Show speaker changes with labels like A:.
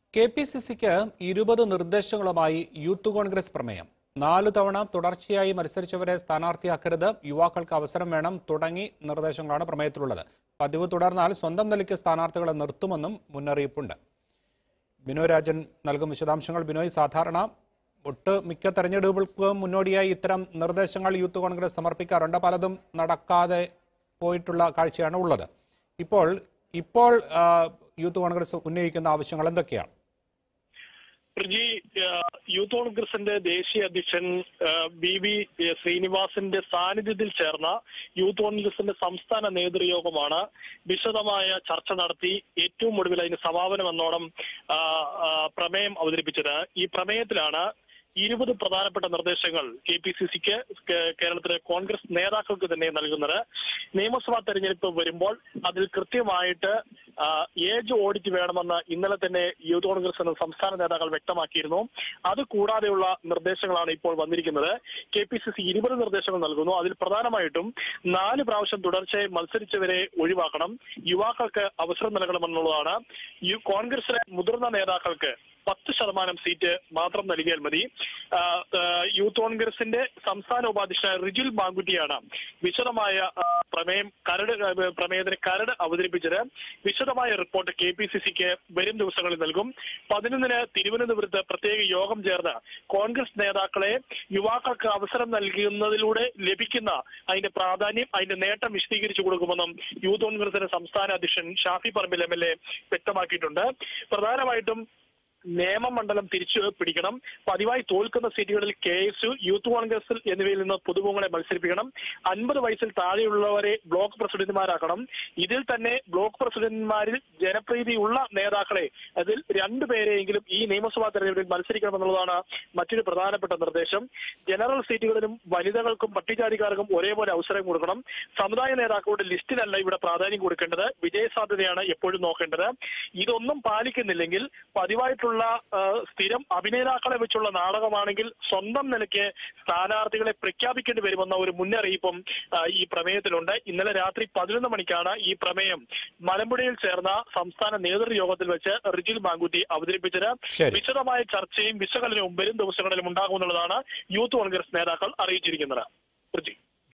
A: K P C സിക്ക് ഇരുപത് നിർദ്ദേശങ്ങളുമായി youth Congress പ്രമേയം നാലു തവണ തുടർച്ചയായി മത്സരിച്ചവരെ സ്ഥാനാർത്ഥിയാക്കരുത് യുവാക്കൾക്ക് അവസരം വേണം തുടങ്ങി നിർദ്ദേശങ്ങളാണ് പ്രമേയത്തിലുള്ളത് പതിവ് തുടർന്നാൽ സ്വന്തം നിലയ്ക്ക് സ്ഥാനാർത്ഥികളെ നിർത്തുമെന്നും മുന്നറിയിപ്പുണ്ട് ബിനോയ് രാജൻ നൽകും വിശദാംശങ്ങൾ ബിനോയ് സാധാരണ ഒട്ട് മിക്ക തെരഞ്ഞെടുപ്പുകൾക്കും മുന്നോടിയായി ഇത്തരം നിർദ്ദേശങ്ങൾ യൂത്ത് കോൺഗ്രസ് സമർപ്പിക്കാറുണ്ട് പലതും നടക്കാതെ പോയിട്ടുള്ള കാഴ്ചയാണ് ഉള്ളത് ഇപ്പോൾ ഇപ്പോൾ ആ, യൂത്ത് കോൺഗ്രസ് ഉന്നയിക്കുന്ന ആവശ്യങ്ങൾ എന്തൊക്കെയാണ്
B: പ്രജി യൂത്ത് കോൺഗ്രസിന്റെ ദേശീയ അധ്യക്ഷൻ ആ, ബി വി ശ്രീനിവാസിന്റെ സാന്നിധ്യത്തിൽ ചേർന്ന യൂത്ത് കോൺഗ്രസിന്റെ സംസ്ഥാന നേതൃയോഗമാണ് വിശദമായ ചർച്ച നടത്തി ഏറ്റവും ഒടുവിൽ അതിന് സമാപനം എന്നോണം ആ, ആ, പ്രമേയം അവതരിപ്പിച്ചത് ഈ പ്രമേയത്തിലാണ് ഇരുപത് പ്രധാനപ്പെട്ട നിർദ്ദേശങ്ങൾ കെ പി സി സിക്ക് കേരളത്തിലെ കോൺഗ്രസ് നേതാക്കൾക്ക് തന്നെ നൽകുന്നത് നിയമസഭാ തെരഞ്ഞെടുപ്പ് വരുമ്പോൾ അതിൽ കൃത്യമായിട്ട് ആ, ഏജ് ഓഡിറ്റ് വേണമെന്ന് ഇന്നലെ തന്നെ യൂത്ത് കോൺഗ്രസ് എന്ന സംസ്ഥാന നേതാക്കൾ വ്യക്തമാക്കിയിരുന്നു അത് കൂടാതെയുള്ള നിർദ്ദേശങ്ങളാണ് ഇപ്പോൾ വന്നിരിക്കുന്നത് കെ പി സി സി ഇരുപത് നിർദ്ദേശങ്ങൾ നൽകുന്നു അതിൽ പ്രധാനമായിട്ടും നാല് പ്രാവശ്യം തുടർച്ചയായി മത്സരിച്ചവരെ ഒഴിവാക്കണം യുവാക്കൾക്ക് അവസരം നൽകണമെന്നുള്ളതാണ് യു- കോൺഗ്രസിലെ മുതിർന്ന നേതാക്കൾക്ക് പത്ത് ശതമാനം സീറ്റ് മാത്രം നൽകിയാൽ മതി ആ, ആ, യൂത്ത് കോൺഗ്രസിന്റെ സംസ്ഥാന ഉപാധ്യക്ഷ റിജുൽ മാങ്കുട്ടിയാണ് വിശദമായ ആ, പ്രമേയം കരട് ആ, പ്രമേയത്തിന് കരട് അവതരിപ്പിച്ചത് വിശദമായ റിപ്പോർട്ട് കെ പി സി സിക്ക് വരും ദിവസങ്ങളിൽ നൽകും പതിനൊന്നിന് തിരുവനന്തപുരത്ത് പ്രത്യേക യോഗം ചേർന്ന് കോൺഗ്രസ് നേതാക്കളെ യുവാക്കൾക്ക് അവസരം നൽകുന്നതിലൂടെ ലഭിക്കുന്ന അതിന്റെ പ്രാധാന്യം അതിന്റെ നേട്ടം വിശദീകരിച്ചു കൊടുക്കുമെന്നും യൂത്ത് കോൺഗ്രസിന്റെ സംസ്ഥാന അധ്യക്ഷൻ Shafi Parambil M L A വ്യക്തമാക്കിയിട്ടുണ്ട് പ്രധാനമായിട്ടും നിയമമണ്ഡലം തിരിച്ചു പിടിക്കണം പതിവായി തോൽക്കുന്ന സീറ്റുകളിൽ K S U youth Congress എന്നിവയിൽ നിന്ന് പുതുമുഖങ്ങളെ മത്സരിപ്പിക്കണം അൻപത് വയസ്സിൽ താഴെയുള്ളവരെ ബ്ലോക്ക് പ്രസിഡന്റുമാരാക്കണം ഇതിൽ തന്നെ ബ്ലോക്ക് പ്രസിഡന്റുമാരിൽ ജനപ്രീതിയുള്ള നേതാക്കളെ അതിൽ രണ്ടുപേരെയെങ്കിലും ഈ നിയമസഭാ തെരഞ്ഞെടുപ്പിൽ മത്സരിക്കണമെന്നുള്ളതാണ് മറ്റൊരു പ്രധാനപ്പെട്ട നിർദ്ദേശം ജനറൽ സീറ്റുകളിലും വനിതകൾക്കും പട്ടികജാതിക്കാർക്കും ഒരേപോലെ അവസരം കൊടുക്കണം സമുദായ നേതാക്കളുടെ ലിസ്റ്റിലല്ല ഇവിടെ പ്രാധാന്യം കൊടുക്കേണ്ടത് വിജയസാധ്യതയാണ് എപ്പോഴും നോക്കേണ്ടത് ഇതൊന്നും പാലിക്കുന്നില്ലെങ്കിൽ പതിവായിട്ടുള്ള ആ, സ്ഥിരം അഭിനേതാക്കളെ വെച്ചുള്ള നാടകമാണെങ്കിൽ സ്വന്തം നിലയ്ക്ക് സ്ഥാനാർത്ഥികളെ പ്രഖ്യാപിക്കേണ്ടി വരുമെന്ന ഒരു മുന്നറിയിപ്പും ആ, ഈ പ്രമേയത്തിലുണ്ട് ഇന്നലെ രാത്രി പതിനൊന്ന് മണിക്കാണ് ഈ പ്രമേയം മലമ്പുഴയിൽ ചേർന്ന സംസ്ഥാന നേതൃയോഗത്തിൽ വെച്ച് റിജിൽ മാങ്കുട്ടി അവതരിപ്പിച്ചത്
A: ശരി.
B: വിശദമായ ചർച്ചയും വിശകലനവും വരും ദിവസങ്ങളിലും ഉണ്ടാകുമെന്നുള്ളതാണ് യൂത്ത് കോൺഗ്രസ് നേതാക്കൾ അറിയിച്ചിരിക്കുന്നത് റിജി